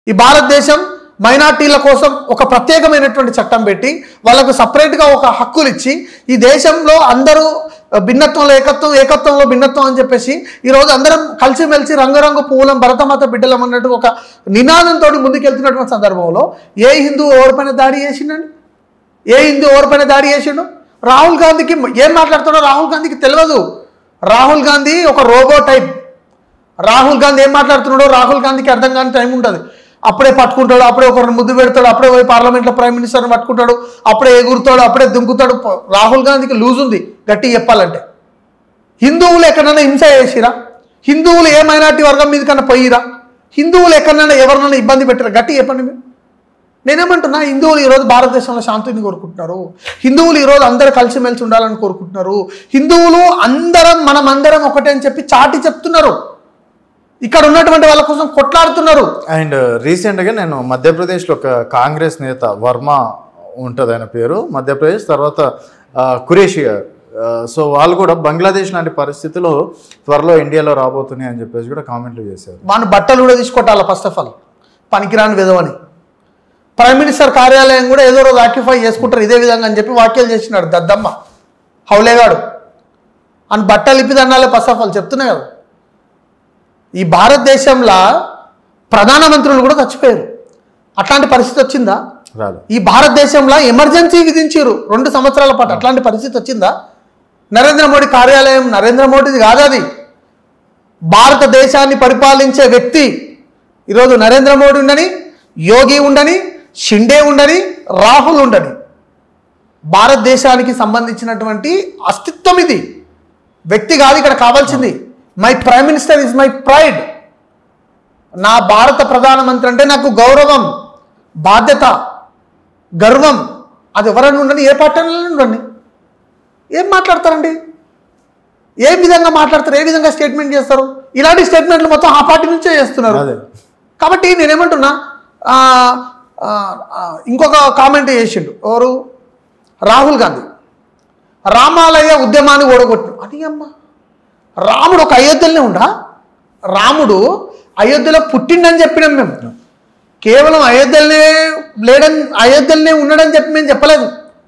ఈ భారతదేశం మైనార్టీల కోసం ఒక ప్రత్యేకమైనటువంటి చట్టం పెట్టి వాళ్ళకు సపరేట్గా ఒక హక్కులు ఇచ్చి ఈ దేశంలో అందరూ భిన్నత్వంలో ఏకత్వం ఏకత్వంలో భిన్నత్వం అని చెప్పేసి ఈరోజు అందరం కలిసిమెలిసి రంగురంగు పువ్వులం భరతమాత బిడ్డలం అన్నట్టు ఒక నినాదంతో ముందుకెళ్తున్నటువంటి సందర్భంలో ఏ హిందూ ఎవరిపైన దాడి చేసిండండి ఏ హిందూ ఎవరిపైన దాడి చేసిండు రాహుల్ గాంధీకి ఏం మాట్లాడుతాడో రాహుల్ గాంధీకి తెలియదు రాహుల్ గాంధీ ఒక రోబో టైప్ రాహుల్ గాంధీ ఏం మాట్లాడుతున్నాడో రాహుల్ గాంధీకి అర్థం కాని టైం ఉంటుంది అప్పుడే పట్టుకుంటాడు అప్పుడే ఒకరిని ముద్దు పెడతాడు అప్పుడే పోయి పార్లమెంట్లో ప్రైమ్ మినిస్టర్ని పట్టుకుంటాడు అప్పుడే ఎగురుతాడు అప్పుడే దుంకుతాడు ప- రాహుల్ గాంధీకి లూజ్ ఉంది గట్టి చెప్పాలంటే హిందువులు ఎక్కడైనా హింస చేసిరా హిందువులు ఏ మైనార్టీ వర్గం మీద కన్నా పోయిరా హిందువులు ఎక్కడైనా ఎవరినైనా ఇబ్బంది పెట్టిరా గట్టి చెప్పండి మీరు నేనేమంటున్నా హిందువులు ఈరోజు భారతదేశంలో శాంతిని కోరుకుంటున్నారు హిందువులు ఈరోజు అందరూ కలిసిమెలిసి ఉండాలని కోరుకుంటున్నారు హిందువులు అందరం మనం అందరం ఒకటే అని చెప్పి చాటి చెప్తున్నారు ఇక్కడ ఉన్నటువంటి వాళ్ళ కోసం కొట్లాడుతున్నారు అండ్ రీసెంట్గా నేను మధ్యప్రదేశ్లో ఒక కాంగ్రెస్ నేత వర్మ ఉంటుంది ఆయన పేరు మధ్యప్రదేశ్ తర్వాత ఆ, ఖురేషి గారు ఆ, సో వాళ్ళు కూడా బంగ్లాదేశ్ లాంటి పరిస్థితులు త్వరలో ఇండియాలో రాబోతున్నాయి అని చెప్పేసి కూడా కామెంట్లు చేశారు మన బట్టలు కూడా తీసుకొట్టాలి ఫస్ట్ ఆఫ్ ఆల్ పనికిరాని విధవని ప్రైమ్ మినిస్టర్ కార్యాలయం కూడా ఏదో రోజు ఆక్యుపై చేసుకుంటారు ఇదే విధంగా అని చెప్పి వ్యాఖ్యలు చేసినాడు దద్దమ్మ హౌలేగాడు అని బట్టలు ఇప్పిదన్నాలే ఫస్ట్ ఆఫ్ ఆల్ చెప్తున్నా కదా ఈ భారతదేశంలో ప్రధానమంత్రులు కూడా చచ్చిపోయారు అట్లాంటి పరిస్థితి వచ్చిందా రాదు ఈ భారతదేశంలో ఎమర్జెన్సీ విధించారు రెండు సంవత్సరాల పాటు అట్లాంటి పరిస్థితి వచ్చిందా నరేంద్ర మోడీ కార్యాలయం నరేంద్ర మోడీది కాదు అది భారతదేశాన్ని పరిపాలించే వ్యక్తి ఈరోజు నరేంద్ర మోడీ ఉండని యోగి ఉండని షిండే ఉండని రాహుల్ ఉండని భారతదేశానికి సంబంధించినటువంటి అస్తిత్వం ఇది వ్యక్తి కాదు ఇక్కడ కావాల్సింది my prime minister is my pride నా భారత ప్రధానమంత్రి అంటే నాకు గౌరవం బాధ్యత గర్వం అది ఎవరైనా ఉండండి ఏ పార్టీలో ఉండండి ఏం మాట్లాడతారండి ఏ విధంగా మాట్లాడతారు ఏ విధంగా స్టేట్మెంట్ చేస్తారు ఇలాంటి స్టేట్మెంట్లు మొత్తం ఆ పార్టీ నుంచే చేస్తున్నారు అదే కాబట్టి నేనేమంటున్నా ఆ, ఆ, ఆ, ఇంకొక కామెంట్ చేసిండు ఎవరు రాహుల్ గాంధీ రామాలయ ఉద్యమాన్ని ఓడగొట్టు అని అమ్మ రాముడు ఒక అయోధ్యలోనే ఉండా రాముడు అయోధ్యలో పుట్టిండని చెప్పినాం మేము కేవలం అయోధ్యలోనే లేడని అయోధ్యలోనే ఉన్నాడని చెప్పి మేము చెప్పలేదు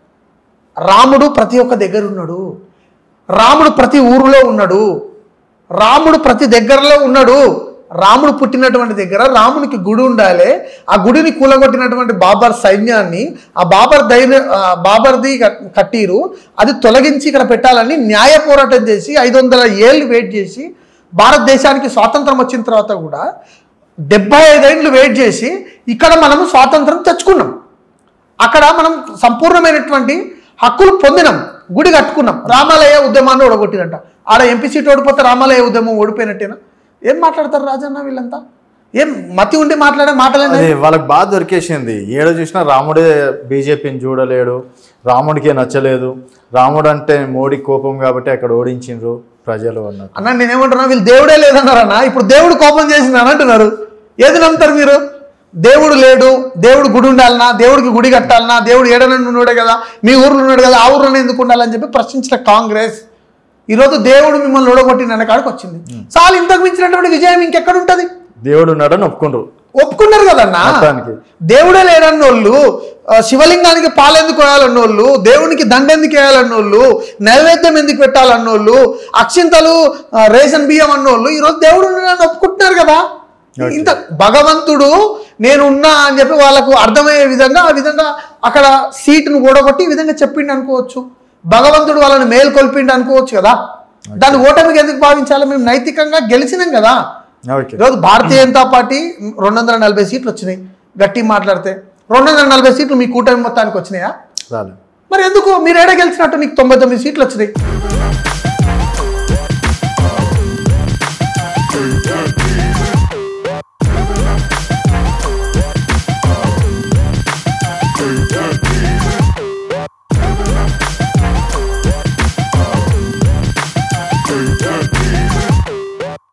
రాముడు ప్రతి ఒక్క దగ్గర ఉన్నాడు రాముడు ప్రతి ఊరిలో ఉన్నాడు రాముడు ప్రతి దగ్గరలో ఉన్నాడు రాముడు పుట్టినటువంటి దగ్గర రామునికి గుడి ఉండాలి ఆ గుడిని కూలగొట్టినటువంటి బాబర్ సైన్యాన్ని ఆ బాబర్ ధైర్య ఆ బాబర్ది కట్- కట్టీరు అది తొలగించి ఇక్కడ పెట్టాలని న్యాయ పోరాటం చేసి ఐదు వందల ఏళ్ళు వెయిట్ చేసి భారతదేశానికి స్వాతంత్రం వచ్చిన తర్వాత కూడా డెబ్బై ఐదేళ్ళు వెయిట్ చేసి ఇక్కడ మనము స్వాతంత్రం తెచ్చుకున్నాం అక్కడ మనం సంపూర్ణమైనటువంటి హక్కులు పొందినాం గుడి కట్టుకున్నాం రామాలయ ఉద్యమాన్ని ఓడగొట్టిరంట ఆడ ఎంపీ సీట్ ఓడిపోతే రామాలయ ఉద్యమం ఓడిపోయినట్టేనా ఏం మాట్లాడతారు రాజన్న వీళ్ళంతా ఏం మతి ఉండి మాట్లాడే మాటలేనా అదే వాళ్ళకి బాగా దొరికేసింది ఏడ చూసినా రాముడే బీజేపీని చూడలేడు రాముడికే నచ్చలేదు రాముడు అంటే మోడీ కోపం కాబట్టి అక్కడ ఓడించిండ్రు ప్రజలు అన్నట్టు అన్న నేనేమంటున్నా వీళ్ళు దేవుడే లేదన్నారన్న ఇప్పుడు దేవుడు కోపం చేసింది అని అంటున్నారు ఏది నమ్ముతారు మీరు దేవుడు లేడు దేవుడు గుడి ఉండాలనా దేవుడికి గుడి కట్టాలనా దేవుడు ఏడనండి ఉన్నాడే కదా మీ ఊర్లో ఉన్నాడు కదా ఆ ఊర్లోనే ఎందుకు ఉండాలని చెప్పి ప్రశ్నించిన కాంగ్రెస్ ఈరోజు దేవుడు మిమ్మల్ని ఓడగొట్టిన కాడికి వచ్చింది చాలు ఇంతకు మించినటువంటి విజయం ఇంకెక్కడ ఉంటుంది దేవుడు ఉన్నాడని ఒప్పుకుండ్రు ఒప్పుకున్నారు కదన్నా మొత్తానికి. దేవుడే లేడన్నోళ్ళు ఆ, శివలింగానికి పాలెందుకు వేయాలన్నోళ్ళు దేవునికి దండ ఎందుకు వేయాలన్నోళ్ళు నైవేద్యం ఎందుకు పెట్టాలన్నోళ్ళు అక్షింతలు ఆ, రేషన్ బియ్యం అన్నోళ్ళు ఈరోజు దేవుడు ఉన్నాడని ఒప్పుకుంటున్నారు కదా ఇంత భగవంతుడు నేను ఉన్నా అని చెప్పి వాళ్ళకు అర్థమయ్యే విధంగా ఆ విధంగా అక్కడ సీటును కూడగొట్టి ఈ విధంగా చెప్పిండు అనుకోవచ్చు భగవంతుడు వాళ్ళని మేల్కొల్పిండు అనుకోవచ్చు కదా దాన్ని ఓటమికి ఎందుకు భావించాలి మేము నైతికంగా గెలిచినాం కదా ఓకే ఈరోజు భారతీయ జనతా పార్టీ రెండు వందల నలభై సీట్లు వచ్చినాయి గట్టి మాట్లాడితే రెండు వందల నలభై సీట్లు మీ కూటమి మొత్తానికి వచ్చినాయా రాలేదు మరి ఎందుకు మీరు ఏడ గెలిచినట్టు నీకు తొంభై తొమ్మిది సీట్లు వచ్చినాయి